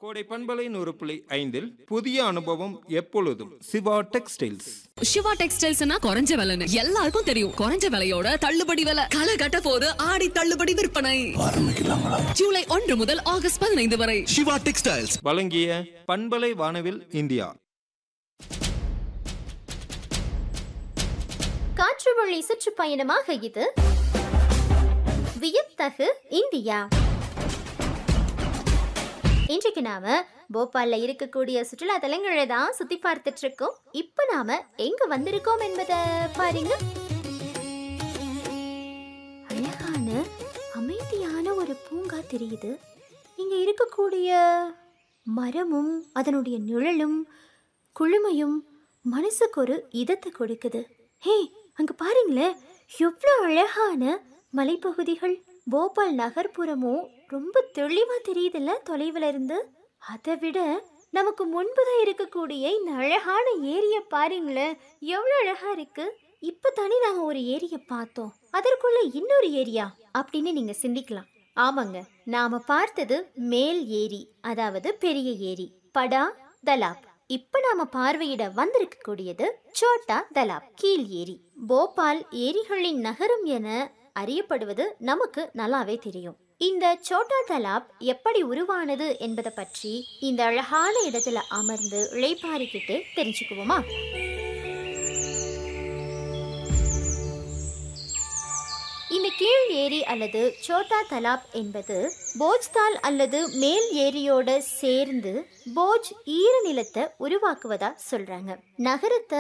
கோடை பண்பலை நூறு புள்ளி ஐந்தில் புதிய அனுபவம் எப்பொழுதும் சிவா டெக்ஸ்டைல்ஸ் சிவா டெக்ஸ்டைல்ஸ்னா குறைஞ்ச விலைன்னு எல்லாருக்கும் தெரியும் குறைஞ்ச விலையோட தள்ளுபடி விலை களை கட்ட போது ஆடி தள்ளுபடி விற்பனை ஜூலை ஒன்று முதல் ஆகஸ்ட் பதினைந்து வரை சிவா டெக்ஸ்டைல்ஸ் வழங்கிய பண்பலை வானவில் இந்தியா காற்று வழி சுற்றுப்பயணமாக இது வியத்தகு இந்தியா இன்றைக்கு நாம போபால்ல இருக்கக்கூடிய சுற்றுலா தலங்களை தான் சுத்தி பார்த்துட்டு இருக்கோம் இப்ப நாம எங்க வந்திருக்கோம் என்பதை பாருங்க அழகான அமைதியான ஒரு பூங்கா தெரியுது இங்க இருக்கக்கூடிய மரமும் அதனுடைய நிழலும் குளுமையும் மனசுக்கு ஒரு இதத்தை கொடுக்குது ஹே அங்க பாருங்களேன் எவ்வளோ அழகான மலைப்பகுதிகள் போபால் நகர்ப்புறமும் ரொம்ப தெளிவா தெரியுதுல்ல தொலைவில் இருந்து அதை விட நமக்கு முன்புதான் இருக்கக்கூடிய இந்த அழகான ஏரியை பாருங்களேன் எவ்வளோ அழகா இருக்கு இப்போ தானே நாங்கள் ஒரு ஏரியை பார்த்தோம் அதற்குள்ள இன்னொரு ஏரியா அப்படின்னு நீங்க சிந்திக்கலாம் ஆமாங்க நாம பார்த்தது மேல் ஏரி அதாவது பெரிய ஏரி படா தலாப் இப்ப நாம பார்வையிட வந்திருக்கக்கூடியது சோட்டா தலாப் கீழ் ஏரி போபால் ஏரிகளின் நகரம் என அறியப்படுவது நமக்கு நல்லாவே தெரியும் இந்த சோட்டா தலாப் எப்படி உருவானது என்பதை பற்றி இந்த அழகான இடத்துல அமர்ந்து இளைப்பாரிக்கிட்டு தெரிஞ்சுக்குவோமா இந்த கீழ் ஏரி அல்லது சோட்டா தலாப் என்பது போஜ்தால் அல்லது மேல் ஏரியோட சேர்ந்து போஜ் ஈரநிலத்தை உருவாக்குவதா சொல்றாங்க நகரத்தை